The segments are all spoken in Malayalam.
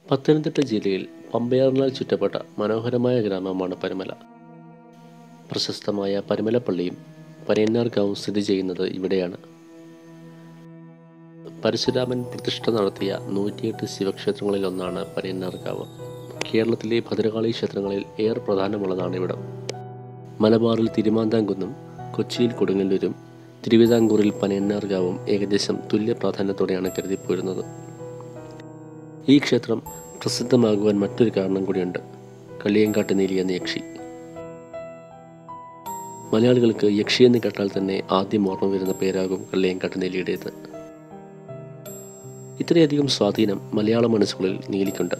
പത്തനംതിട്ട ജില്ലയിൽ പമ്പയാറിനാൽ ചുറ്റപ്പെട്ട മനോഹരമായ ഗ്രാമമാണ് പരുമല പ്രശസ്തമായ പരുമലപ്പള്ളിയും പനയന്നാർക്കാവും സ്ഥിതി ചെയ്യുന്നത് ഇവിടെയാണ് പരശുരാമൻ പ്രതിഷ്ഠ നടത്തിയ നൂറ്റിയെട്ട് ശിവക്ഷേത്രങ്ങളിൽ ഒന്നാണ് പനയന്നാർക്കാവ് കേരളത്തിലെ ഭദ്രകാളി ക്ഷേത്രങ്ങളിൽ ഏറെ പ്രധാനമുള്ളതാണ് ഇവിടം മലബാറിൽ തിരുമാന്താംകുന്നും കൊച്ചിയിൽ കൊടുങ്ങല്ലൂരും തിരുവിതാംകൂറിൽ പനയന്നാർകാവും ഏകദേശം തുല്യ പ്രാധാന്യത്തോടെയാണ് കരുതിപ്പോരുന്നത് ഈ ക്ഷേത്രം പ്രസിദ്ധമാകുവാൻ മറ്റൊരു കാരണം കൂടിയുണ്ട് കളിയങ്കാട്ട് നീലി എന്ന യക്ഷി മലയാളികൾക്ക് യക്ഷി എന്ന് കേട്ടാൽ തന്നെ ആദ്യം ഓർമ്മ വരുന്ന പേരാകും കള്ളിയങ്കാട്ട് നീലിയുടേത് ഇത്രയധികം സ്വാധീനം മലയാള മനസ്സുകളിൽ നീലിക്കുണ്ട്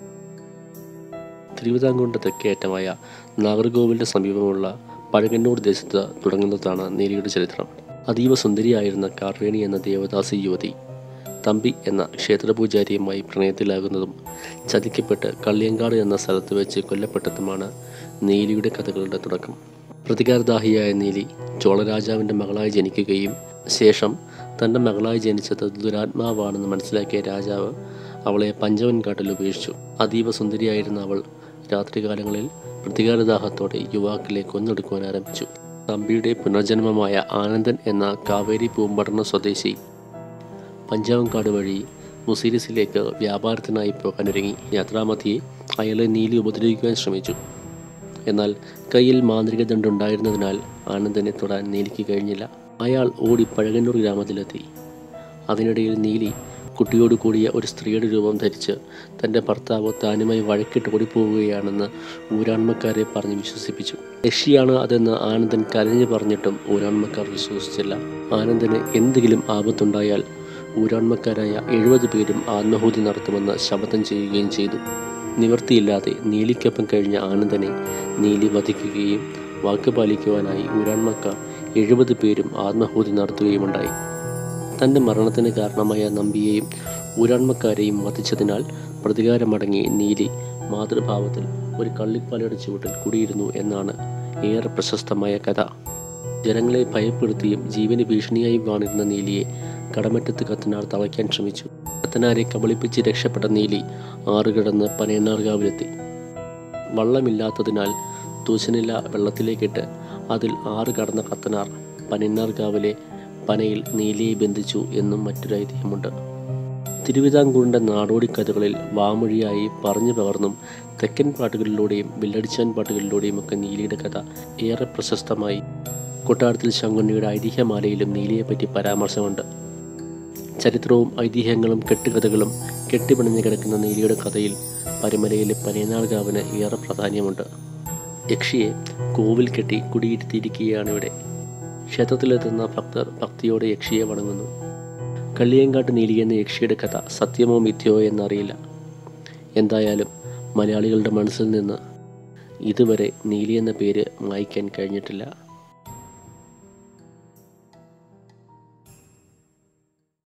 തിരുവിതാംകൂറിൻ്റെ തെക്കേയറ്റമായ നാഗർകോവിലിൻ്റെ സമീപമുള്ള പഴകന്നൂർ ദേശത്ത് തുടങ്ങുന്നതാണ് നീലിയുടെ ചരിത്രം അതീവ സുന്ദരിയായിരുന്ന കാർവേണി എന്ന ദേവദാസി യുവതി തമ്പി എന്ന ക്ഷേത്രപൂജാരിയുമായി പ്രണയത്തിലാകുന്നതും ചതിക്കപ്പെട്ട് കള്ളിയങ്കാട് എന്ന സ്ഥലത്ത് വെച്ച് കൊല്ലപ്പെട്ടതുമാണ് നീലിയുടെ കഥകളുടെ തുടക്കം പ്രതികാരദാഹിയായ നീലി ചോളരാജാവിൻ്റെ മകളായി ജനിക്കുകയും ശേഷം തൻ്റെ മകളായി ജനിച്ചത് ദുരാത്മാവാണെന്ന് മനസ്സിലാക്കിയ രാജാവ് അവളെ പഞ്ചവൻ കാട്ടിൽ ഉപേക്ഷിച്ചു അതീവ സുന്ദരിയായിരുന്ന അവൾ രാത്രികാലങ്ങളിൽ പ്രതികാരദാഹത്തോടെ യുവാക്കളെ കൊന്നെടുക്കുവാൻ ആരംഭിച്ചു തമ്പിയുടെ പുനർജന്മമായ ആനന്ദൻ എന്ന കാവേരി പൂമ്പടണ സ്വദേശി പഞ്ചാവങ്കാട് വഴി മുസീരിസിലേക്ക് വ്യാപാരത്തിനായി പോകാനൊരുങ്ങി യാത്രാമധ്യേ അയാളെ നീലി ഉപദ്രവിക്കുവാൻ ശ്രമിച്ചു എന്നാൽ കയ്യിൽ മാന്ത്രിക ദണ്ടുണ്ടായിരുന്നതിനാൽ ആനന്ദനെ തൊടാൻ നീലിക്ക് കഴിഞ്ഞില്ല അയാൾ ഓടി പഴകന്നൂർ ഗ്രാമത്തിലെത്തി അതിനിടയിൽ നീലി കുട്ടിയോട് കൂടിയ ഒരു സ്ത്രീയുടെ രൂപം ധരിച്ച് തൻ്റെ ഭർത്താവ് താനുമായി വഴക്കിട്ട് ഓടിപ്പോവുകയാണെന്ന് ഊരാൺമക്കാരെ പറഞ്ഞ് വിശ്വസിപ്പിച്ചു യക്ഷിയാണ് അതെന്ന് ആനന്ദൻ കരഞ്ഞു പറഞ്ഞിട്ടും ഊരാൺമക്കാർ വിശ്വസിച്ചില്ല ആനന്ദന് എന്തെങ്കിലും ആപത്തുണ്ടായാൽ ഊരാൺമക്കാരായ എഴുപത് പേരും ആത്മഹൂതി നടത്തുമെന്ന് ശപഥം ചെയ്യുകയും ചെയ്തു നിവൃത്തിയില്ലാതെ നീലിക്കൊപ്പം കഴിഞ്ഞ ആനന്ദനെ നീലി വധിക്കുകയും വാക്ക് പാലിക്കുവാനായി ഊരാൺമക്കാർ എഴുപത് പേരും ആത്മഹൂതി നടത്തുകയുമുണ്ടായി തൻ്റെ മരണത്തിന് കാരണമായ നമ്പിയെയും ഊരാൺമക്കാരെയും വധിച്ചതിനാൽ പ്രതികാരമടങ്ങി നീലി മാതൃഭാവത്തിൽ ഒരു കള്ളിപ്പാലയുടെ ചുവട്ടിൽ കുടിയിരുന്നു എന്നാണ് ഏറെ പ്രശസ്തമായ കഥ ജനങ്ങളെ ഭയപ്പെടുത്തിയും ജീവന് ഭീഷണിയായി വാണിരുന്ന നീലിയെ കടമറ്റത്ത് കത്തനാർ തളയ്ക്കാൻ ശ്രമിച്ചു കത്തനാരെ കബളിപ്പിച്ച് രക്ഷപ്പെട്ട നീലി ആറുകിടന്ന് പനയന്നാർകാവിലെത്തി വള്ളമില്ലാത്തതിനാൽ തൂശനില വെള്ളത്തിലേക്കിട്ട് അതിൽ ആറ് കടന്ന കത്തനാർ പനയന്നാർകാവിലെ പനയിൽ നീലിയെ ബന്ധിച്ചു എന്നും മറ്റൊരു ഐതിഹ്യമുണ്ട് തിരുവിതാംകൂറിൻ്റെ നാടോടിക്കഥകളിൽ വാമൊഴിയായി പറഞ്ഞു പകർന്നും തെക്കൻ പാട്ടുകളിലൂടെയും വില്ലടിച്ചാൻ പാട്ടുകളിലൂടെയും ഒക്കെ നീലിയുടെ കഥ ഏറെ പ്രശസ്തമായി കൊട്ടാരത്തിൽ ശങ്കുണ്ണിയുടെ ഐതിഹ്യമാലയിലും നീലിയെപ്പറ്റി പരാമർശമുണ്ട് ചരിത്രവും ഐതിഹ്യങ്ങളും കെട്ടുകഥകളും കെട്ടിപ്പിണഞ്ഞു കിടക്കുന്ന നീലിയുടെ കഥയിൽ പരുമലയിലെ പനയനാൾകാവിന് ഏറെ പ്രാധാന്യമുണ്ട് യക്ഷിയെ കോവിൽ കെട്ടി കുടിയിരുത്തിയിരിക്കുകയാണ് ഇവിടെ ക്ഷേത്രത്തിലെത്തുന്ന ഭക്തർ ഭക്തിയോടെ യക്ഷിയെ വണങ്ങുന്നു കള്ളിയങ്കാട്ട് നീലി എന്ന യക്ഷിയുടെ കഥ സത്യമോ മിഥ്യയോ എന്നറിയില്ല എന്തായാലും മലയാളികളുടെ മനസ്സിൽ നിന്ന് ഇതുവരെ നീലി എന്ന പേര് മായ്ക്കാൻ കഴിഞ്ഞിട്ടില്ല